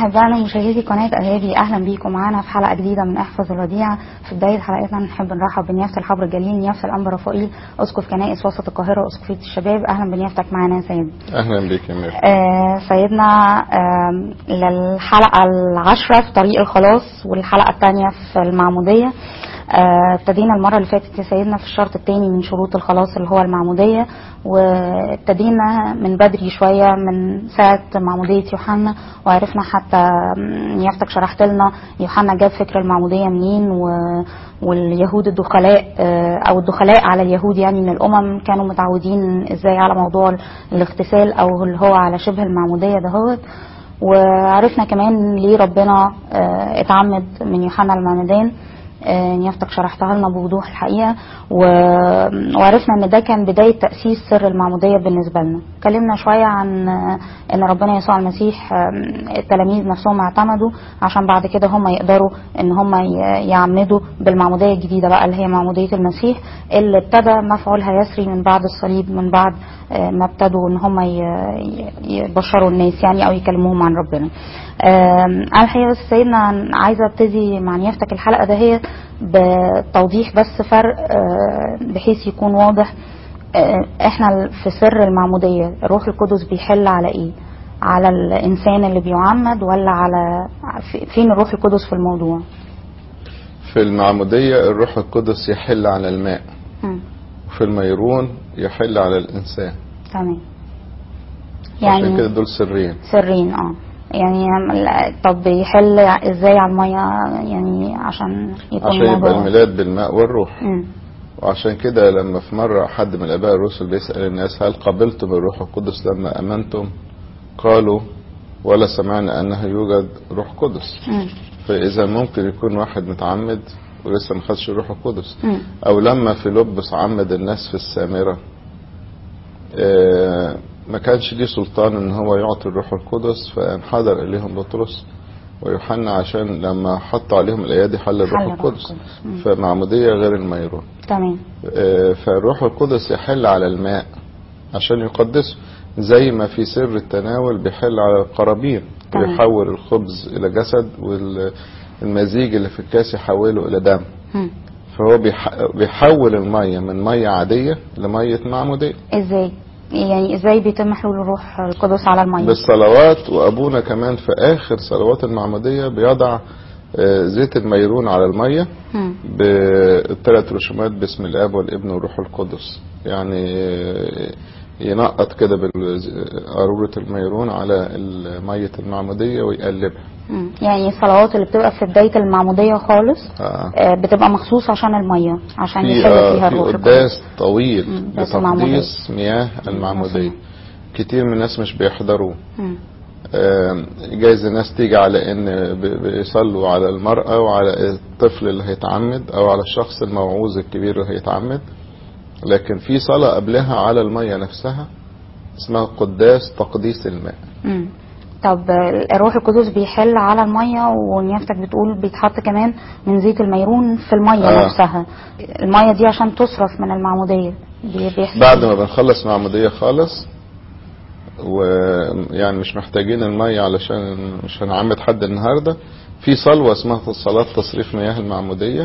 أحبائنا مشاهدي قناة أهالي أهلا بيكم معانا في حلقة جديدة من احفظ الوديعة في بداية حلقتنا نحب نرحب بنيافة الحبر الجليل نيافة الأنبا رفائيل أسقف كنائس وسط القاهرة أسقفية الشباب أهلا بنيافتك معانا يا سيد اهلا بك يا مير آه سيدنا آه للحلقة العاشرة في طريق الخلاص والحلقة الثانية في المعمودية آه، ابتدينا المرة اللي فاتت يا سيدنا في الشرط الثاني من شروط الخلاص اللي هو المعمودية وابتدينا من بدري شوية من ساعة معمودية يوحنا وعرفنا حتى م، نيافتك شرحت لنا يوحنا جاب فكر المعمودية منين و واليهود الدخلاء آه، او الدخلاء على اليهود يعني من الامم كانوا متعودين ازاي على موضوع الاغتسال او اللي هو على شبه المعمودية دهوت وعرفنا كمان ليه ربنا آه، اتعمد من يوحنا المعمدان آه، نيافتك شرحتها لنا بوضوح الحقيقه و- وعرفنا ان ده كان بدايه تاسيس سر المعموديه بالنسبه لنا اتكلمنا شويه عن آه، ان ربنا يسوع المسيح آه، التلاميذ نفسهم اعتمدوا عشان بعد كده هم يقدروا ان هم ي- يعمدوا بالمعموديه الجديده بقى اللي هي معموديه المسيح اللي ابتدى مفعولها يسري من بعد الصليب من بعد آه، ما ابتدوا ان هم ي- ي- يبشروا الناس يعني او يكلموهم عن ربنا آم، انا الحقيقه بس سيدنا عايزه ابتدي مع نيافتك الحلقه دهيت بتوضيح بس فرق آه، بحيث يكون واضح آه، احنا في سر المعموديه الروح القدس بيحل على ايه على الانسان اللي بيعمد ولا على في- فين الروح القدس في الموضوع في المعمودية الروح القدس يحل على الماء مم. وفي الميرون يحل على الإنسان تمام عشان كده يعني دول سرين سرين اه يعني ال- طب يحل ازاي على الميه يعني عشان يكون عشان يبقى الموضوع الميلاد بالماء والروح مم. وعشان كده لما في مرة حد من الآباء الرسل بيسأل الناس هل قبلتم الروح القدس لما أمنتم قالوا ولا سمعنا أنه يوجد روح قدس مم. فإذا ممكن يكون واحد متعمد ولسه ما خدش الروح القدس مم. او لما فيلبس عمد الناس في السامرة آه، ما كانش ليه سلطان ان هو يعطي الروح القدس فانحدر اليهم بطرس ويوحنا عشان لما حط عليهم الايادي حل الروح حل الروح القدس القدس. مم. فمعمودية غير الميرون تمام آه، فالروح القدس يحل على الماء عشان يقدسه زي ما في سر التناول بيحل على القرابين تمام. ويحول الخبز الى جسد والمزيج اللي في الكاس يحوله الى دم مم. فهو بيح- بيحول المية من مية عادية لمية معمودية ازاي يعني ازاي بيتم حلول الروح القدس على الميه بالصلوات وأبونا كمان في آخر صلوات المعمودية بيضع آه، زيت الميرون على المية مم. بالثلاث رسومات باسم الآب والابن والروح القدس يعني آه، ينقط كده بقارورة الميرون على مية المعمودية ويقلبها مم. يعني الصلوات اللي بتبقى في بدايه المعموديه خالص آه. آه، بتبقى مخصوص عشان الميه عشان في يحل آه، فيها في الروح القدس قداس طويل مم، قداس المعمودية. لتقديس مياه المعمودية كتير من الناس مش بيحضروه مم. آم، جايز الناس تيجي على ان ب- بيصلوا على المرأة وعلى الطفل اللي هيتعمد او على الشخص الموعوظ الكبير اللي هيتعمد لكن في صلاة قبلها على المية نفسها اسمها قداس تقديس الماء مم. طب آه، الروح القدس بيحل على الميه ونيافتك بتقول بيتحط كمان من زيت الميرون في الميه آه. نفسها الميه دي عشان تصرف من المعموديه بي- بيحصل بعد ما بنخلص معمودية خالص ويعني مش محتاجين المية علشان مش هنعمد حد النهاردة في صلوة اسمها صلاة تصريف مياه المعمودية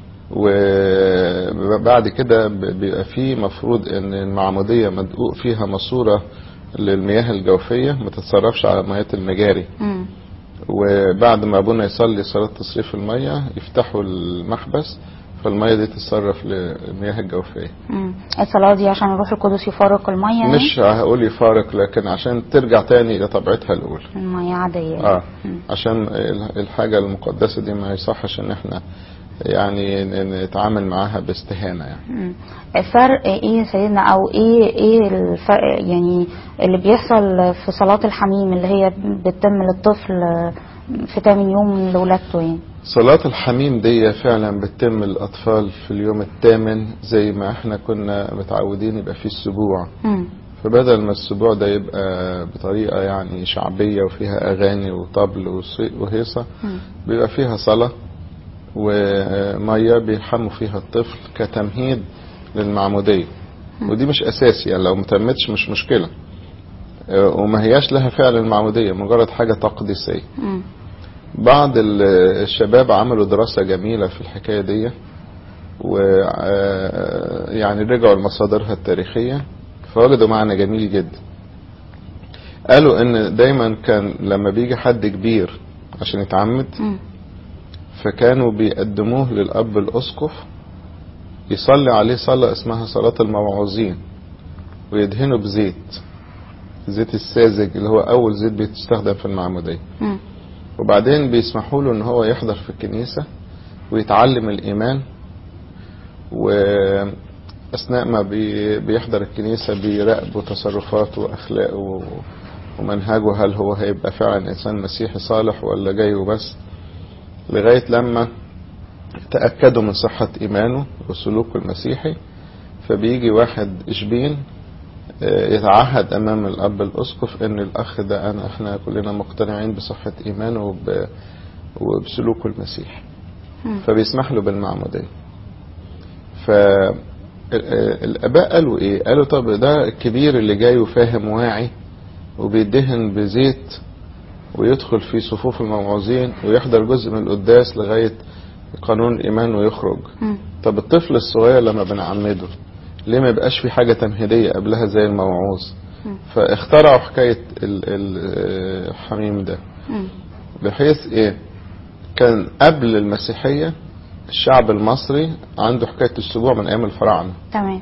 وبعد كده ب- بيبقى في مفروض ان المعمودية مدقوق فيها ماسورة للمياه الجوفية ما تتصرفش على مياه المجاري مم. وبعد ما ابونا يصلي صلاة تصريف المية يفتحوا المحبس فالمية دي تتصرف للمياه الجوفية مم. الصلاه دي عشان الروح القدس يفارق الميه يعني؟ مش هقول يفارق لكن عشان ترجع تاني لطبيعتها الاولى الميه عاديه اه مم. عشان ال- الحاجة المقدسة دي ما يصحش ان احنا يعني ن- نتعامل معاها باستهانة يعني مم. الفرق ايه يا سيدنا او ايه ايه الفرق يعني اللي بيحصل في صلاة الحميم اللي هي بتتم للطفل في تامن يوم لولادته يعني صلاة الحميم دي فعلا بتتم الأطفال في اليوم الثامن زي ما احنا كنا متعودين يبقى فيه السبوع مم. فبدل ما السبوع ده يبقى بطريقة يعني شعبية وفيها أغاني وطبل وصي- وهيصة مم. بيبقى فيها صلاة ومية بيحموا فيها الطفل كتمهيد للمعمودية ودي مش أساسي يعني لو متمتش مش مشكلة آه، وما هياش لها فعل المعمودية مجرد حاجة تقديسية مم. بعض ال- الشباب عملوا دراسة جميلة في الحكاية دي و آه، يعني رجعوا لمصادرها التاريخية فوجدوا معنى جميل جدا قالوا ان دايما كان لما بيجي حد كبير عشان يتعمد مم. فكانوا بيقدموه للأب الأسقف يصلي عليه صلاة اسمها صلاة الموعوظين ويدهنه بزيت زيت الساذج اللي هو أول زيت بيستخدم في المعمودية مم. وبعدين بيسمحوا له ان هو يحضر في الكنيسة ويتعلم الإيمان وأثناء ما بي- بيحضر الكنيسة بيراقبوا تصرفاته وأخلاقه و- ومنهجه هل هو هيبقى فعلا إنسان مسيحي صالح ولا جاي وبس لغاية لما تأكدوا من صحة إيمانه وسلوكه المسيحي فبيجي واحد إشبين آه، يتعهد أمام الأب الأسقف إن الأخ ده أنا إحنا كلنا مقتنعين بصحة إيمانه وب- وبسلوكه المسيحي مم. فبيسمح له بالمعمودية فالآباء قالوا إيه قالوا طب ده الكبير اللي جاي وفاهم واعي وبيدهن بزيت ويدخل في صفوف الموعوظين ويحضر جزء من القداس لغاية قانون الإيمان ويخرج مم. طب الطفل الصغير لما بنعمده ليه ما يبقاش في حاجة تمهيدية قبلها زي الموعوظ مم. فاخترعوا حكاية ال- ال- الحميم ده مم. بحيث ايه كان قبل المسيحية الشعب المصري عنده حكاية السبوع من ايام الفراعنة تمام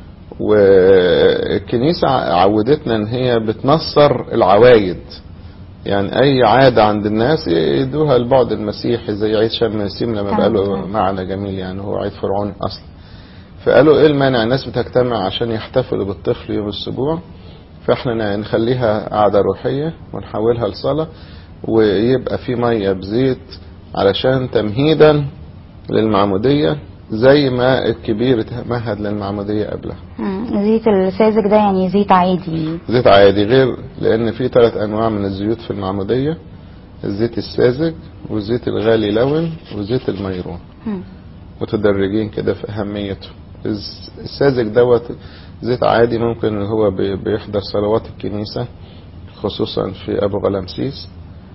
والكنيسة عودتنا ان هي بتنصر العوايد يعني اي عادة عند الناس يدوها البعد المسيحي زي عيد شم النسيم لما تمام، بقى له تمام. معنى جميل يعني هو عيد فرعوني اصلا فقالوا ايه المانع الناس بتجتمع عشان يحتفلوا بالطفل يوم السبوع فاحنا نخليها قعدة روحية ونحولها لصلاة ويبقى في مية بزيت علشان تمهيدا للمعمودية زي ما الكبير تمهد للمعمودية قبلها مم. زيت الساذج ده يعني زيت عادي زيت عادي غير لان في ثلاث انواع من الزيوت في المعمودية الزيت الساذج والزيت الغالي لون وزيت الميرون مم. متدرجين كده في اهميته الز- الساذج دوت زيت عادي ممكن ان هو بي- بيحضر صلوات الكنيسة خصوصا في ابو غلامسيس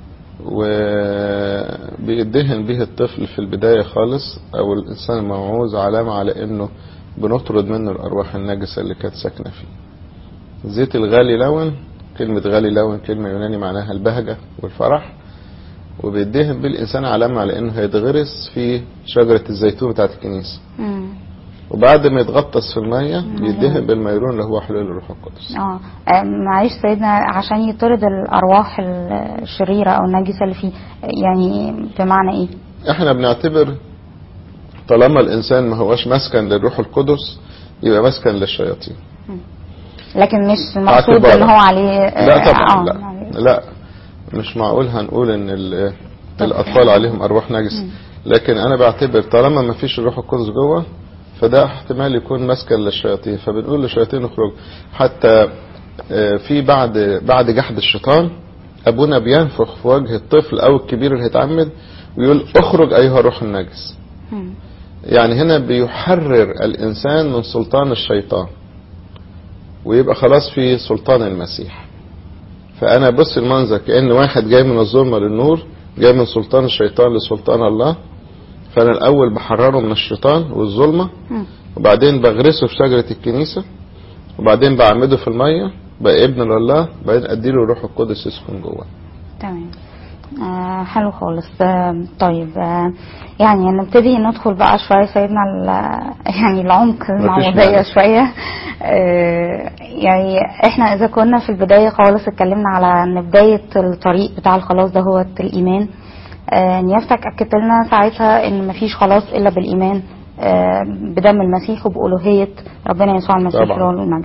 وبيدهن به الطفل في البداية خالص او الانسان الموعوظ علامة على انه بنطرد منه الارواح النجسة اللي كانت ساكنة فيه زيت الغالي لون كلمة غالي لون كلمة يوناني معناها البهجة والفرح وبيدهن بيه الإنسان علامة على إنه هيتغرس في شجرة الزيتون بتاعت الكنيسة مم. وبعد ما يتغطس في المية مم. يدهن بالميرون اللي هو حلول الروح القدس اه آه، معلش سيدنا عشان يطرد الارواح الشريره او النجسه اللي فيه يعني بمعنى ايه احنا بنعتبر طالما الإنسان ما هوش مسكن للروح القدس يبقى مسكن للشياطين لكن مش المقصود اعتبارا. ان هو عليه آه، لا طبعا آه، لا عليه. لا مش معقول هنقول ان ال- الاطفال عليهم ارواح نجس لكن انا بعتبر طالما ما فيش الروح القدس جوه فده احتمال يكون مسكن للشياطين فبنقول للشياطين اخرج حتى آه، في بعد بعد جحد الشيطان ابونا بينفخ في وجه الطفل او الكبير اللي هيتعمد ويقول اخرج ايها الروح النجس مم. يعني هنا بيحرر الانسان من سلطان الشيطان ويبقى خلاص في سلطان المسيح فانا بص المنظر كان واحد جاي من الظلمه للنور جاي من سلطان الشيطان لسلطان الله فانا الاول بحرره من الشيطان والظلمه مم. وبعدين بغرسه في شجره الكنيسه وبعدين بعمده في الميه بقى ابن لله بعدين اديله الروح القدس يسكن جوه تمام آه حلو خالص آه طيب آه يعني نبتدي ندخل بقى شوية سيدنا ال- يعني العمق المعمودية مانع. شوية آه يعني احنا اذا كنا في البداية خالص اتكلمنا على ان بداية الطريق بتاع الخلاص ده هو الإيمان آه نيافتك أكدت لنا ساعتها ان مفيش خلاص إلا بالإيمان آه بدم المسيح وبألوهية ربنا يسوع المسيح طبعا. له المجد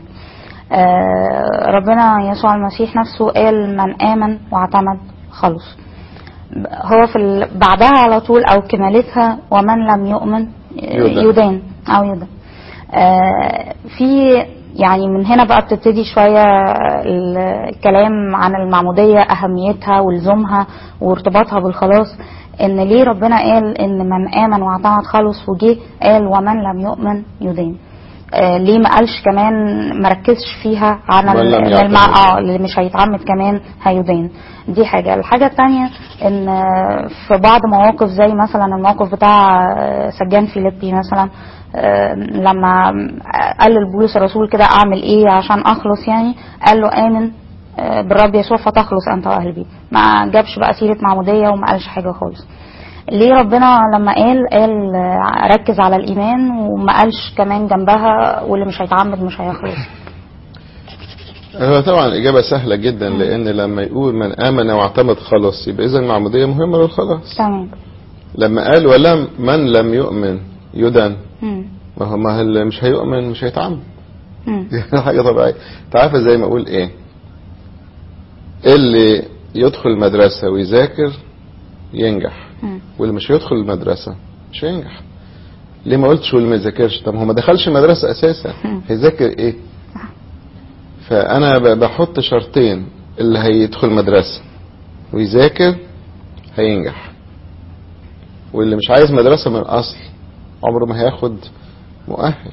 آه، ربنا يسوع المسيح نفسه قال من آمن واعتمد خلص هو في ال... بعدها على طول أو كمالتها ومن لم يؤمن آه، يدان. يدان أو يدان آه، في يعني من هنا بقى بتبتدي شوية ال- الكلام عن المعمودية أهميتها ولزومها وارتباطها بالخلاص إن ليه ربنا قال إن من آمن واعتمد خلص وجه قال ومن لم يؤمن يدان آه ليه ما قالش كمان ما ركزش فيها عن من لم ال- يعتمد. المع... اه اللي مش هيتعمد كمان هيدان دي حاجة الحاجة التانية ان آه، في بعض مواقف زي مثلا الموقف بتاع آه، سجان فيليبي مثلا آه، لما قال لبولس الرسول كده اعمل ايه عشان اخلص يعني قال له امن آه، بالرب يسوع فتخلص انت واهل بيت ما جابش بقى سيرة معمودية وما قالش حاجة خالص ليه ربنا لما قال قال آه، ركز على الايمان وما قالش كمان جنبها واللي مش هيتعمد مش هيخلص هو طبعا الإجابة سهلة جدا لأن لما يقول من آمن واعتمد خلص يبقى إذا المعمودية مهمة للخلاص تمام لما قال ولم من لم يؤمن يدن مم. ما هو ما اللي مش هيؤمن مش هيتعمد مم. دي حاجة طبيعية انت عارفة زي ما اقول ايه اللي يدخل المدرسة ويذاكر ينجح مم. واللي مش هيدخل المدرسة مش هينجح ليه ما قلتش واللي ما يذاكرش طب هو ما دخلش المدرسة اساسا مم. هيذاكر ايه فانا ب- بحط شرطين اللي هيدخل مدرسة ويذاكر هينجح واللي مش عايز مدرسة من الاصل عمره ما هياخد مؤهل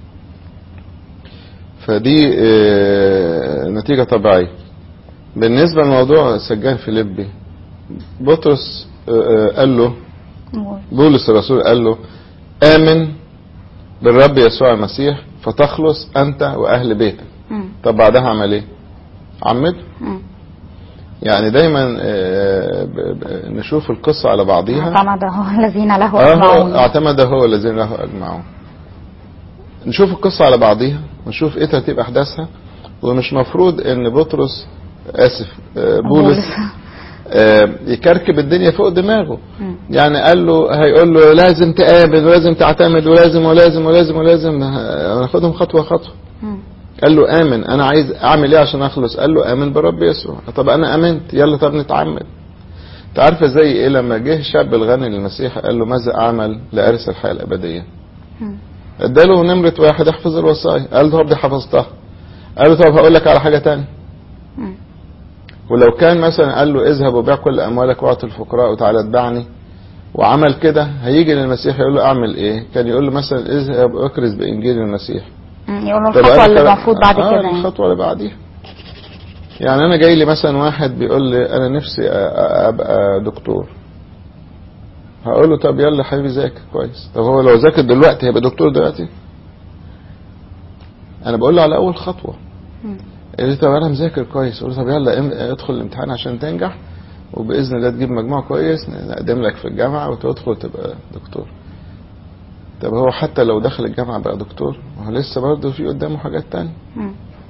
فدي آه، نتيجة طبيعية بالنسبة لموضوع سجان فيليبي بطرس آه، آه، قال له بولس الرسول قال له آمن بالرب يسوع المسيح فتخلص أنت وأهل بيتك مم. طب بعدها عمل إيه؟ عمد مم. يعني دايما آه، ب- ب- نشوف القصة على بعضيها اعتمد هو الذين له اه هو أجمعون اعتمد هو الذين له اجمعون نشوف القصة على بعضيها ونشوف ايه ترتيب احداثها ومش مفروض ان بطرس اسف آه، بولس آه، يكركب الدنيا فوق دماغه مم. يعني قال له هيقول له لازم تآمن ولازم تعتمد ولازم ولازم ولازم ولازم ه- هناخدهم خطوة خطوة مم. قال له آمن أنا عايز أعمل إيه عشان أخلص قال له آمن برب يسوع طب أنا آمنت يلا طب نتعمد أنت عارفة زي إيه لما جه الشاب الغني للمسيح قال له ماذا أعمل لأرث الحياة الأبدية مم. اداله نمرة واحد احفظ الوصايا قال له طب دي حفظتها قال له طب هقول لك على حاجة تانية مم. ولو كان مثلا قال له اذهب وبيع كل اموالك واعط الفقراء وتعالى اتبعني وعمل كده هيجي للمسيح يقول له اعمل ايه كان يقول له مثلا اذهب واكرز بانجيل المسيح مم. يقول له طب الخطوة أنا اللي كده- المفروض بعد آه كده يعني. الخطوة اللي بعديها يعني انا جاي لي مثلا واحد بيقول لي انا نفسي أ- أ- ابقى دكتور هقول له طب يلا حبيبي ذاكر كويس طب هو لو ذاكر دلوقتي هيبقى دكتور دلوقتي انا بقول له على اول خطوه مم. يقول لي طب انا مذاكر كويس اقول له طب يلا ام- ادخل الامتحان عشان تنجح وباذن الله تجيب مجموع كويس نقدم لك في الجامعه وتدخل تبقى دكتور طب هو حتى لو دخل الجامعه بقى دكتور ما هو لسه برضه في قدامه حاجات تانية مم.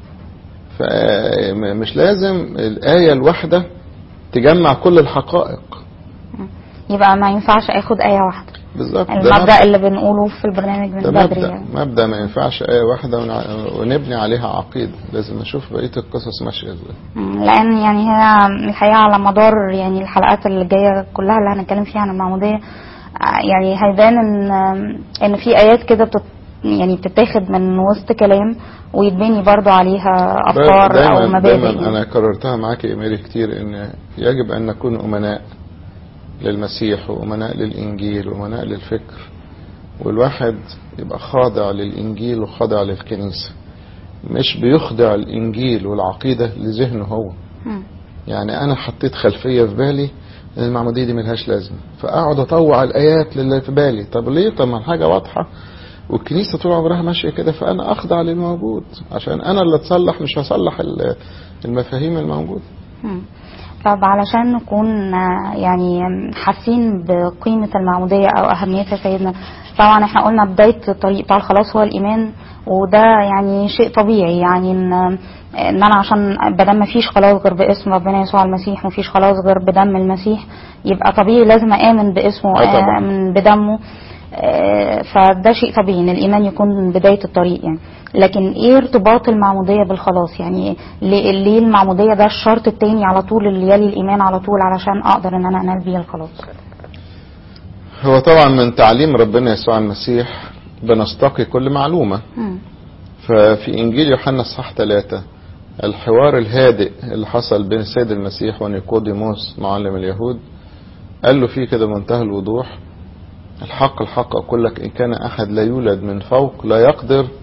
فمش لازم الآية الواحدة تجمع كل الحقائق يبقى ما ينفعش اخد آية واحدة بالظبط ده المبدأ مبدأ, اللي بنقوله في البرنامج من ده بدري مبدأ, يعني. مبدأ ما ينفعش آية واحدة ونع- ونبني عليها عقيدة لازم نشوف بقية القصص ماشية ازاي مم. لان يعني هي الحقيقة على مدار يعني الحلقات اللي جاية كلها اللي هنتكلم فيها عن المعمودية آه، يعني هيبان ان ان في ايات كده بتت يعني بتتاخد من وسط كلام ويتبني برضو عليها افكار او دايما, مبادئ دايما يعني. أنا كررتها معاك يا إيميلي كتير إن يجب أن نكون أمناء للمسيح وأمناء للإنجيل وأمناء للفكر والواحد يبقى خاضع للإنجيل وخاضع للكنيسة مش بيخضع الإنجيل والعقيدة لذهنه هو مم. يعني انا حطيت خلفيه في بالي ان المعموديه دي ملهاش لازمه فاقعد اطوع الايات للي في بالي طب ليه طب ما الحاجه واضحه والكنيسه طول عمرها ماشيه كده فانا اخضع للموجود عشان انا اللي اتصلح مش هصلح ال- المفاهيم الموجوده مم. طب علشان نكون آه، يعني حاسين بقيمة المعمودية أو أهميتها سيدنا طبعا احنا قلنا بداية الطريق بتاع الخلاص هو الإيمان وده يعني شيء طبيعي يعني إن إن أنا عشان بدل ما فيش خلاص غير باسم ربنا يسوع المسيح ومفيش خلاص غير بدم المسيح يبقى طبيعي لازم آمن باسمه آه طبعا. وآمن بدمه آه، فده شيء طبيعي ان الايمان يكون بدايه الطريق يعني لكن ايه ارتباط المعموديه بالخلاص يعني ليه, ليه المعموديه ده الشرط التاني على طول اللي يلي الايمان على طول علشان اقدر ان انا انال بيه الخلاص هو طبعا من تعليم ربنا يسوع المسيح بنستقي كل معلومه مم. ففي انجيل يوحنا اصحاح ثلاثة الحوار الهادئ اللي حصل بين السيد المسيح ونيقوديموس معلم اليهود قال له فيه كده منتهى الوضوح الحق الحق اقول لك ان كان احد لا يولد من فوق لا يقدر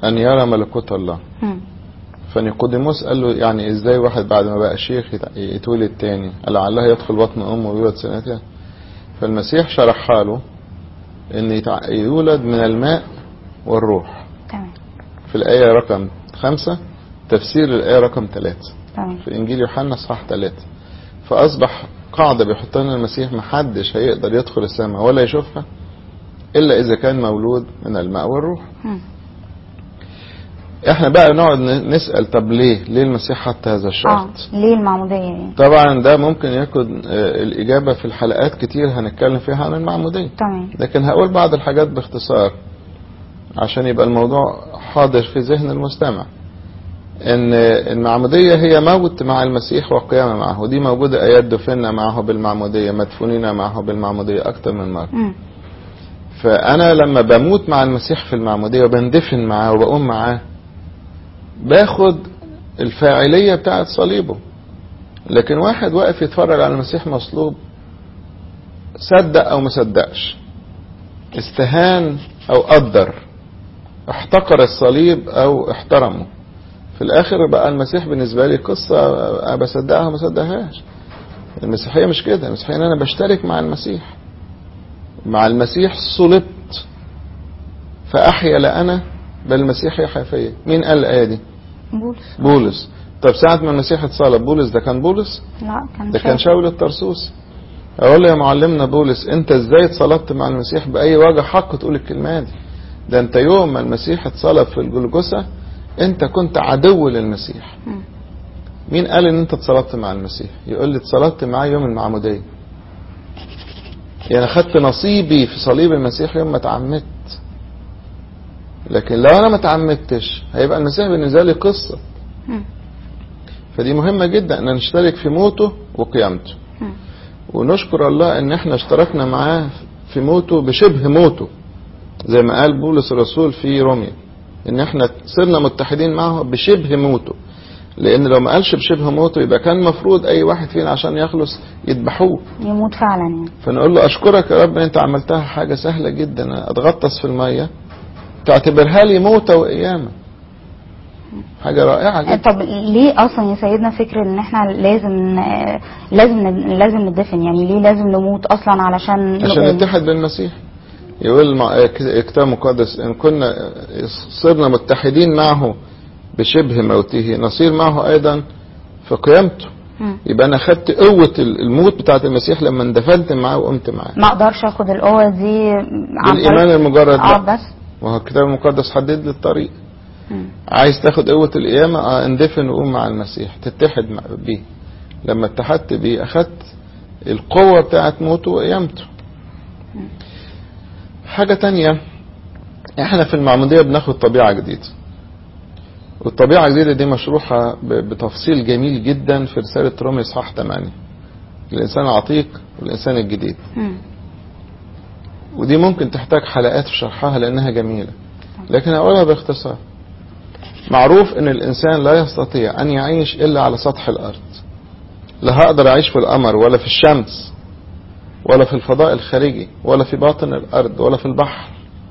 ان يرى ملكوت الله مم. فنيقوديموس قال له يعني ازاي واحد بعد ما بقى شيخ يت- يتولد تاني لعله يدخل بطن امه ويولد سنتين فالمسيح شرحها له ان يتع- يولد من الماء والروح تمام في الآية رقم خمسة تفسير الآية رقم ثلاثة تمام في إنجيل يوحنا صح ثلاثة فأصبح قاعدة بيحط لنا المسيح محدش هيقدر يدخل السماء ولا يشوفها إلا إذا كان مولود من الماء والروح مم. إحنا بقى نقعد ن- نسأل طب ليه ليه المسيح حط هذا اه الشرط ليه المعمودية يعني طبعا ده ممكن يكون آه، الإجابة في الحلقات كتير هنتكلم فيها عن المعمودية تمام لكن هقول بعض الحاجات باختصار عشان يبقى الموضوع حاضر في ذهن المستمع ان المعمودية هي موت مع المسيح وقيامة معه ودي موجودة ايات دفنا معه بالمعمودية مدفونين معه بالمعمودية اكتر من مرة مم. فانا لما بموت مع المسيح في المعمودية وبندفن معاه وبقوم معاه باخد الفاعلية بتاعت صليبه لكن واحد واقف يتفرج على المسيح مصلوب صدق او مصدقش استهان او قدر احتقر الصليب او احترمه في الاخر بقى المسيح بالنسبة لي قصة أنا بصدقها ما صدقهاش المسيحية مش كده المسيحية ان انا بشترك مع المسيح مع المسيح صلبت فاحيا لا انا بل المسيح يحيا فيا مين قال الايه دي بولس بولس طب ساعة ما المسيح اتصلب بولس ده كان بولس لا كان ده كان شاول. شاول الطرسوسي اقول له يا معلمنا بولس انت ازاي اتصلبت مع المسيح باي وجه حق تقول الكلمه دي ده انت يوم ما المسيح اتصلب في الجلجسة انت كنت عدو للمسيح مم. مين قال ان انت اتصلبت مع المسيح يقول لي اتصلبت معاه يوم المعمودية يعني خدت نصيبي في صليب المسيح يوم ما اتعمدت لكن لو انا ما اتعمدتش هيبقى المسيح بالنسبه لي قصه مم. فدي مهمه جدا ان نشترك في موته وقيامته مم. ونشكر الله ان احنا اشتركنا معاه في موته بشبه موته زي ما قال بولس الرسول في روميا ان احنا صرنا متحدين معه بشبه موته لان لو ما قالش بشبه موته يبقى كان المفروض اي واحد فينا عشان يخلص يذبحوه يموت فعلا يعني فنقول له اشكرك يا رب انت عملتها حاجه سهله جدا اتغطس في الميه تعتبرها لي موته وقيامه حاجه رائعه جدا طب ليه اصلا يا سيدنا فكر ان احنا لازم لازم لازم ندفن يعني ليه لازم نموت اصلا علشان عشان نقوم؟ نتحد بالمسيح يقول مع- الكتاب المقدس ان كنا صرنا متحدين معه بشبه موته نصير معه ايضا في قيامته مم. يبقى انا خدت قوه الموت بتاعت المسيح لما اندفنت معاه وقمت معاه ما اقدرش اخد القوه دي عن بالايمان طريق- المجرد اه لا بس وهو الكتاب المقدس حدد لي الطريق مم. عايز تاخد قوة القيامة اه اندفن وقوم مع المسيح تتحد مع- بيه لما اتحدت بيه اخدت القوة بتاعت موته وقيامته حاجة تانية احنا في المعمودية بناخد طبيعة جديدة والطبيعة الجديدة دي مشروحة ب- بتفصيل جميل جدا في رسالة رومي اصحاح 8 الإنسان العتيق والإنسان الجديد مم. ودي ممكن تحتاج حلقات في شرحها لأنها جميلة لكن أقولها باختصار معروف أن الإنسان لا يستطيع أن يعيش إلا على سطح الأرض لا هقدر أعيش في القمر ولا في الشمس ولا في الفضاء الخارجي ولا في باطن الأرض ولا في البحر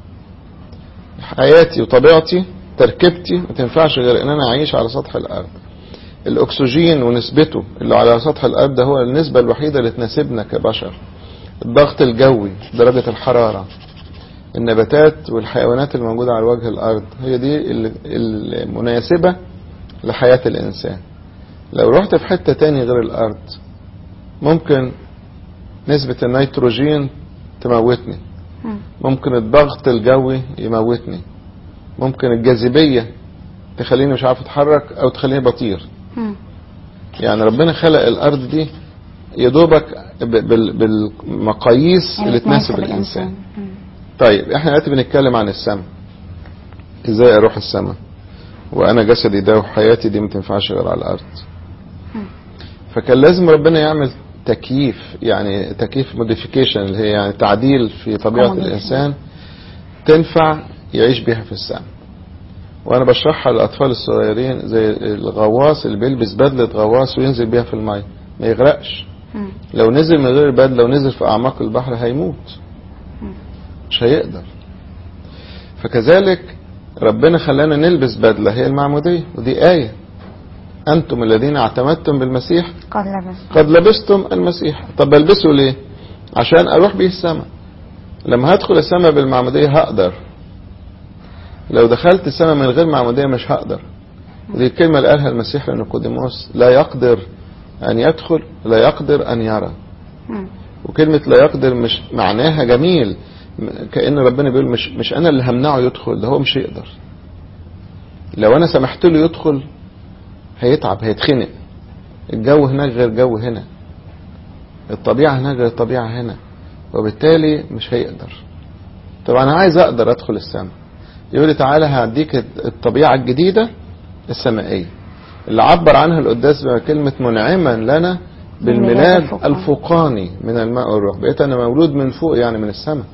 حياتي وطبيعتي تركيبتي ما تنفعش غير أن أنا أعيش على سطح الأرض الأكسجين ونسبته اللي على سطح الأرض هو النسبة الوحيدة اللي تناسبنا كبشر الضغط الجوي درجة الحرارة النباتات والحيوانات الموجودة على وجه الأرض هي دي ال- المناسبة لحياة الإنسان لو رحت في حتة تاني غير الأرض ممكن نسبة النيتروجين تموتني مم. ممكن الضغط الجوي يموتني ممكن الجاذبية تخليني مش عارف اتحرك او تخليني بطير مم. يعني ربنا خلق الارض دي يا دوبك ب- بال- بالمقاييس يعني اللي تناسب الانسان مم. طيب احنا دلوقتي بنتكلم عن السماء ازاي اروح السماء وانا جسدي ده وحياتي دي ما تنفعش غير على الارض فكان لازم ربنا يعمل تكييف يعني تكييف موديفيكيشن اللي هي يعني تعديل في طبيعه Accommodation. الانسان تنفع يعيش بيها في السماء وانا بشرحها للاطفال الصغيرين زي الغواص اللي بيلبس بدله غواص وينزل بيها في الميه ما يغرقش مم. لو نزل من غير بدله ونزل في اعماق البحر هيموت مم. مش هيقدر فكذلك ربنا خلانا نلبس بدلة هي المعمودية ودي آية أنتم الذين اعتمدتم بالمسيح قد لبس قد لبستم المسيح طب البسه ليه عشان اروح بيه السماء لما هدخل السماء بالمعمودية هقدر لو دخلت السماء من غير معمودية مش هقدر دي الكلمة اللي قالها المسيح لنيقوديموس لا يقدر أن يدخل لا يقدر أن يرى مم. وكلمة لا يقدر مش معناها جميل كأن ربنا بيقول مش, مش أنا اللي همنعه يدخل ده هو مش يقدر لو أنا سمحت له يدخل هيتعب هيتخنق الجو هناك غير جو هنا الطبيعة هناك غير الطبيعة هنا وبالتالي مش هيقدر طب أنا عايز أقدر أدخل السماء يقول لي تعالى هديك الطبيعة الجديدة السمائية اللي عبر عنها القداس بكلمة منعما لنا بالميلاد الفوقاني من الماء والروح بقيت أنا مولود من فوق يعني من السماء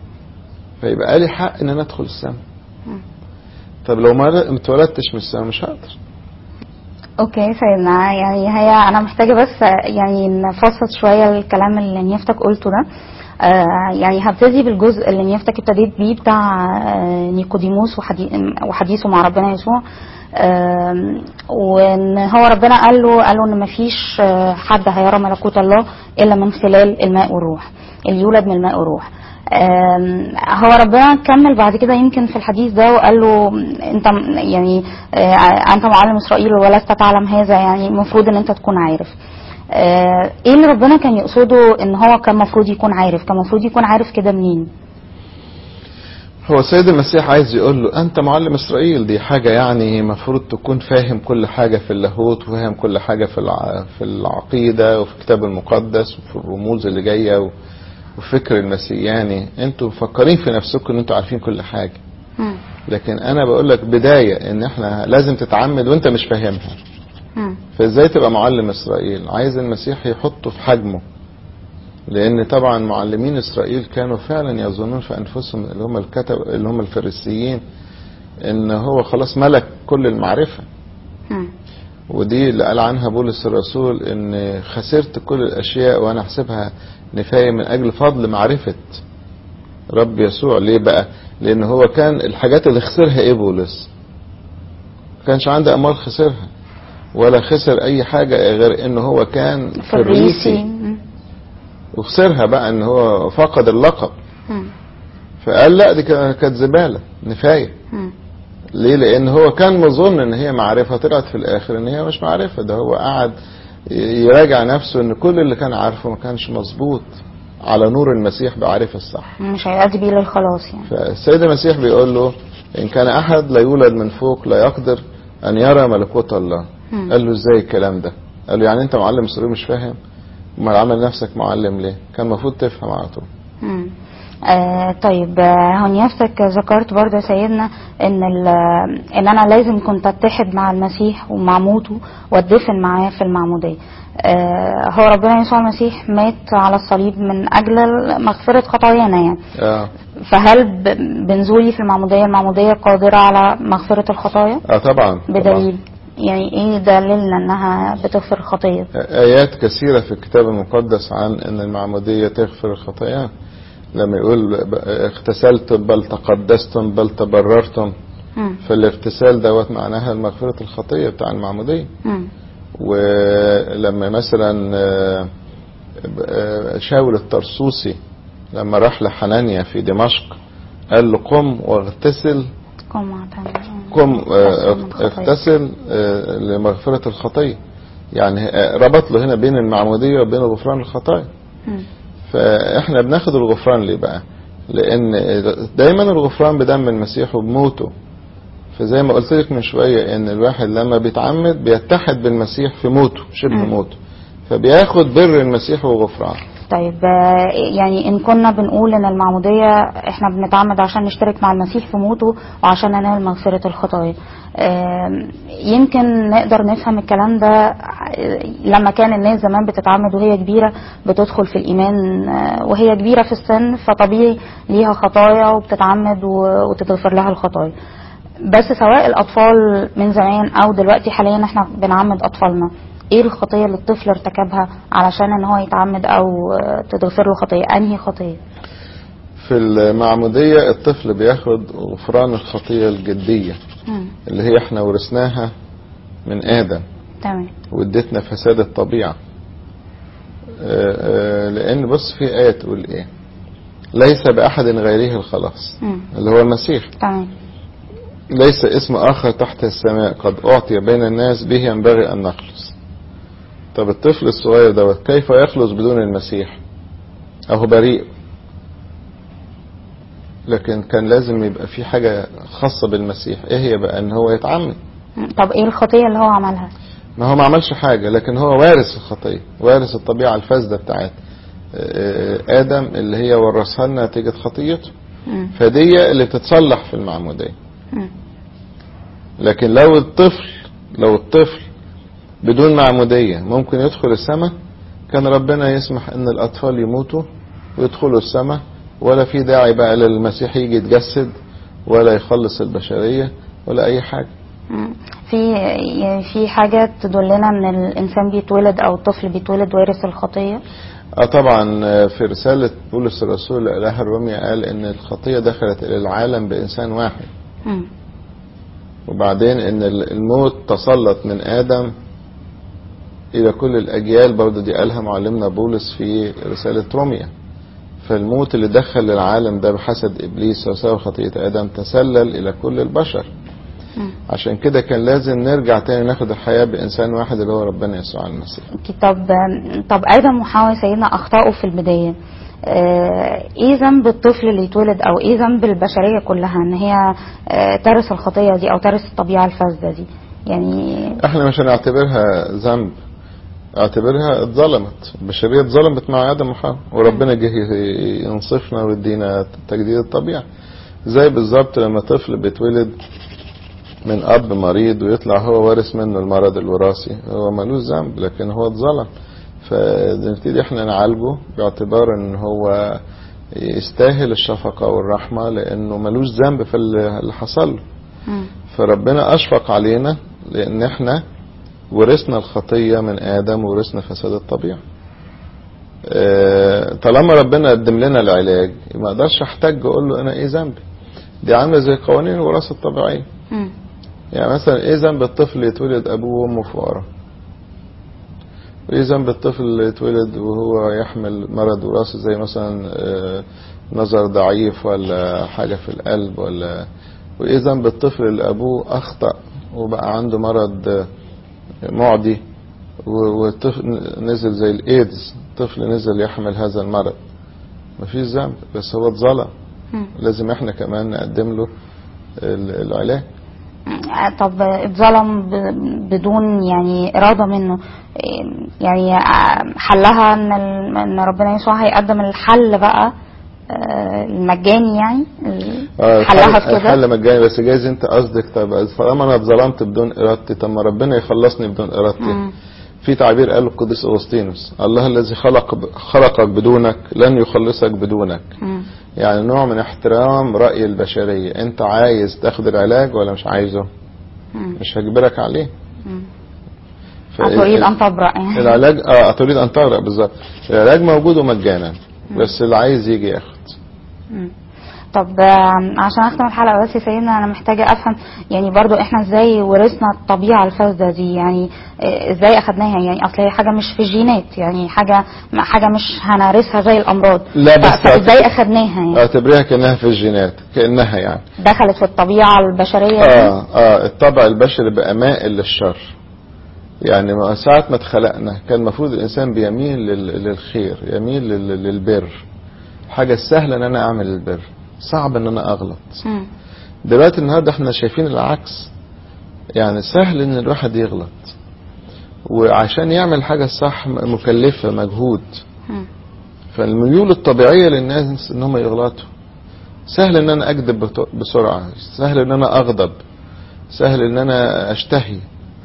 فيبقى لي حق إن أنا أدخل السماء مم. طب لو ما اتولدتش من السماء مش هقدر اوكي سيدنا يعني هي انا محتاجه بس يعني نفصل شويه الكلام اللي نيفتك قلته ده آه يعني هبتدي بالجزء اللي نيفتك ابتديت بيه بتاع آه نيقوديموس وحدي- وحديثه مع ربنا يسوع آم، وان هو ربنا قال له قال له ان مفيش آه، حد هيرى ملكوت الله الا من خلال الماء والروح اللي يولد من الماء والروح آم، هو ربنا كمل بعد كده يمكن في الحديث ده وقال له انت م- يعني آه، انت معلم اسرائيل ولست تعلم هذا يعني المفروض ان انت تكون عارف آه، ايه اللي ربنا كان يقصده ان هو كان المفروض يكون عارف كان المفروض يكون عارف كده منين هو السيد المسيح عايز يقول له أنت معلم إسرائيل دي حاجة يعني مفروض تكون فاهم كل حاجة في اللاهوت وفاهم كل حاجة في الع... في العقيدة وفي الكتاب المقدس وفي الرموز اللي جاية و... وفكر المسيحياني انتوا مفكرين في نفسكم ان انتوا عارفين كل حاجة مم. لكن انا بقول لك بداية ان احنا لازم تتعمد وانت مش فاهمها مم. فازاي تبقى معلم اسرائيل عايز المسيح يحطه في حجمه لان طبعا معلمين اسرائيل كانوا فعلا يظنون في انفسهم اللي هم الكتب اللي هم الفريسيين ان هو خلاص ملك كل المعرفة مم. ودي اللي قال عنها بولس الرسول ان خسرت كل الاشياء وانا احسبها نفاية من اجل فضل معرفة رب يسوع ليه بقى لان هو كان الحاجات اللي خسرها ايه بولس كانش عنده اموال خسرها ولا خسر اي حاجة غير ان هو كان فريسي فريسي مم. وخسرها بقى ان هو فقد اللقب مم. فقال لا دي كانت زبالة نفاية مم. ليه لان هو كان مظن ان هي معرفة طلعت في الاخر ان هي مش معرفة ده هو قعد يراجع نفسه ان كل اللي كان عارفه ما كانش مظبوط على نور المسيح بعرف الصح مش هيؤدي بيه للخلاص يعني فالسيد المسيح بيقول له ان كان احد لا يولد من فوق لا يقدر ان يرى ملكوت الله مم. قال له ازاي الكلام ده قال له يعني انت معلم اسرائيل مش فاهم امال عمل نفسك معلم ليه كان المفروض تفهم على طول مم. آه طيب آه، هنيفتك ذكرت برضه يا سيدنا ان ال- ان انا لازم كنت اتحد مع المسيح ومع موته واتدفن معاه في المعموديه آه هو ربنا يسوع المسيح مات على الصليب من اجل مغفره خطايانا يعني اه, فهل ب- بنزولي في المعموديه المعموديه قادره على مغفره الخطايا آه طبعا, طبعا. بدليل يعني ايه دليلنا انها بتغفر الخطيه آيات كثيرة في الكتاب المقدس عن أن المعمودية تغفر الخطايا لما يقول ب- اغتسلتم بل تقدستم بل تبررتم مم. فالاغتسال دوت معناها مغفرة الخطية بتاع المعمودية مم. ولما مثلا آه، آه، شاول الطرسوسي لما راح لحنانيا في دمشق قال له قم واغتسل قم اعتمد. قم آه، من خطايا. اغتسل آه، لمغفرة الخطية يعني آه، ربط له هنا بين المعمودية وبين غفران الخطايا مم. فاحنا بناخد الغفران ليه بقى لان دايما الغفران بدم المسيح وبموته فزي ما قلت لك من شوية ان الواحد لما بيتعمد بيتحد بالمسيح في موته شبه مم. موته فبياخد بر المسيح وغفران طيب آه، يعني ان كنا بنقول ان المعموديه احنا بنتعمد عشان نشترك مع المسيح في موته وعشان ننال مغفره الخطايا آم، يمكن نقدر نفهم الكلام ده آه، لما كان الناس زمان بتتعمد وهي كبيره بتدخل في الايمان آه، وهي كبيره في السن فطبيعي ليها خطايا وبتتعمد و- وتتغفر لها الخطايا بس سواء الاطفال من زمان او دلوقتي حاليا احنا بنعمد اطفالنا ايه الخطيه اللي الطفل ارتكبها علشان ان هو يتعمد او آه، تتغفر له خطيه انهي خطيه في المعمودية الطفل بياخد غفران الخطية الجدية مم. اللي هي احنا ورثناها من آدم تمام وادتنا فساد الطبيعة آه، آه، لأن بص في آية تقول إيه ليس بأحد غيره الخلاص مم. اللي هو المسيح تمام ليس اسم آخر تحت السماء قد أعطي بين الناس به ينبغي أن نخلص طب الطفل الصغير دوت كيف يخلص بدون المسيح أهو بريء لكن كان لازم يبقى في حاجة خاصة بالمسيح ايه هي بقى ان هو يتعمد مم. طب ايه الخطيه اللي هو عملها ما هو ما عملش حاجة لكن هو وارث الخطية وارث الطبيعة الفاسدة بتاعت آه، آدم اللي هي ورثها لنا نتيجة خطيته مم. فدي اللي بتتصلح في المعمودية مم. لكن لو الطفل لو الطفل بدون معمودية ممكن يدخل السماء كان ربنا يسمح ان الاطفال يموتوا ويدخلوا السماء ولا في داعي بقى للمسيح يجي يتجسد ولا يخلص البشرية ولا اي حاجة مم. في يعني في حاجه تدلنا ان الانسان بيتولد او الطفل بيتولد وارث الخطيه اه طبعا آه، في رسالة بولس الرسول لإله الرومية قال ان الخطية دخلت الى العالم بانسان واحد مم. وبعدين ان الموت تسلط من ادم الى كل الاجيال برضه دي قالها معلمنا بولس في رسالة روميا فالموت اللي دخل للعالم ده بحسد ابليس وسبب خطية ادم تسلل الى كل البشر مم. عشان كده كان لازم نرجع تاني ناخد الحياة بانسان واحد اللي هو ربنا يسوع المسيح طب طب ادم وحواء سيدنا اخطاوا في البدايه آه، ايه ذنب الطفل اللي يتولد او ايه ذنب البشريه كلها ان هي آه، ترث الخطيه دي او ترث الطبيعه الفاسده دي يعني احنا مش هنعتبرها ذنب اعتبرها اتظلمت البشرية اتظلمت مع ادم وحواء وربنا جه ينصفنا ويدينا تجديد الطبيعة زي بالظبط لما طفل بيتولد من اب مريض ويطلع هو وارث منه المرض الوراثي هو ملوش ذنب لكن هو اتظلم فنبتدي احنا نعالجه باعتبار ان هو يستاهل الشفقة والرحمة لانه ملوش ذنب في اللي حصل له مم. فربنا اشفق علينا لان احنا ورثنا الخطية من ادم ورثنا فساد الطبيعة آه، طالما ربنا قدم لنا العلاج ما اقدرش احتاج اقول له انا ايه ذنبي دي عامله زي قوانين الوراثه الطبيعيه مم. يعني مثلا ايه ذنب الطفل يتولد ابوه وامه فقراء وايه ذنب الطفل اللي يتولد وهو يحمل مرض وراثي زي مثلا آه، نظر ضعيف ولا حاجه في القلب ولا وايه ذنب الطفل اللي ابوه اخطا وبقى عنده مرض آه، معدي و- والطفل نزل زي الايدز طفل نزل يحمل هذا المرض مفيش ذنب بس هو اتظلم مم. لازم احنا كمان نقدم له ال- العلاج آه، طب اتظلم ب- بدون يعني إرادة منه إيه، يعني آه، حلها إن ال- إن ربنا يسوع هيقدم الحل بقى آه، المجاني يعني آه، حلها الحل- في كده الحل مجاني بس جايز انت قصدك طب طالما انا اتظلمت بدون ارادتي طب ما ربنا يخلصني بدون ارادتي مم. في تعبير قاله القديس اغسطينوس الله الذي خلق ب- خلقك بدونك لن يخلصك بدونك مم. يعني نوع من احترام رأي البشرية انت عايز تاخد العلاج ولا مش عايزه مم. مش هجبرك عليه مم. ف- تريد أن تبرأ يعني العلاج اه تريد ان تغرق بالظبط العلاج موجود ومجانا بس اللي عايز يجي ياخد مم. طب آم، عشان اختم الحلقه بس يا سيدنا انا محتاجه افهم يعني برضو احنا ازاي ورثنا الطبيعه الفاسده دي يعني آه، ازاي اخدناها يعني اصل هي حاجه مش في الجينات يعني حاجه حاجه مش هنرثها زي الامراض لا، ف- بس فازاي اخدناها يعني اعتبريها كانها في الجينات كانها يعني دخلت في الطبيعه البشريه دي اه اه الطبع البشري بقى مائل للشر يعني ما- ساعة ما اتخلقنا كان المفروض الانسان بيميل لل- للخير يميل لل- للبر حاجة سهلة ان انا اعمل البر صعب ان انا اغلط مم. دلوقتي النهارده احنا شايفين العكس يعني سهل ان الواحد يغلط وعشان يعمل حاجة صح م- مكلفة مجهود مم. فالميول الطبيعية للناس ان هم يغلطوا سهل ان انا اكذب بط- بسرعة سهل ان انا اغضب سهل ان انا اشتهي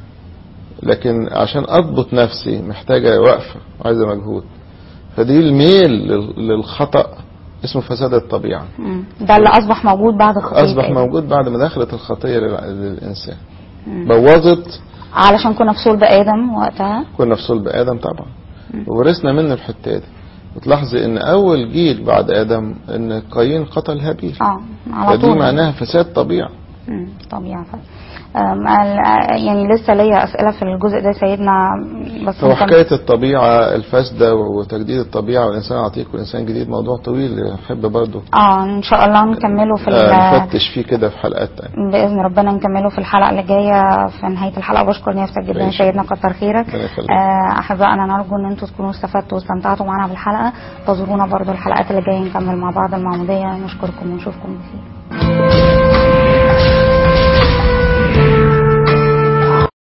لكن عشان اضبط نفسي محتاجة وقفة عايزة مجهود فدي الميل لل- للخطأ اسمه فساد الطبيعة مم. ده اللي اصبح موجود بعد الخطيه اصبح تقريباً. موجود بعد ما دخلت الخطية لل- للانسان مم. بوظت علشان كنا في صلب ادم وقتها كنا في صلب ادم طبعا وورثنا منه الحته دي وتلاحظي ان اول جيل بعد ادم ان قايين قتل هابيل اه على فدي طول معناها فساد طبيعة مم، طبيعة فعلا. أم، ال- يعني لسه ليا اسئله في الجزء ده سيدنا بس هو ممكن- حكاية الطبيعة الفاسدة وتجديد الطبيعة والإنسان عتيق والإنسان جديد موضوع طويل يحب برضه اه ان شاء الله نكمله في ال- آه، نفتش فيه كده في حلقات تانية باذن ربنا نكمله في الحلقه اللي جايه في نهايه الحلقه بشكر نفسك جدا يا ماشي. سيدنا كتر خيرك ربنا يخليك. آه، احبائنا نرجو ان انتم تكونوا استفدتوا واستمتعتوا معنا بالحلقه تزورونا برضو الحلقات اللي جايه نكمل مع بعض المعموديه نشكركم ونشوفكم بخير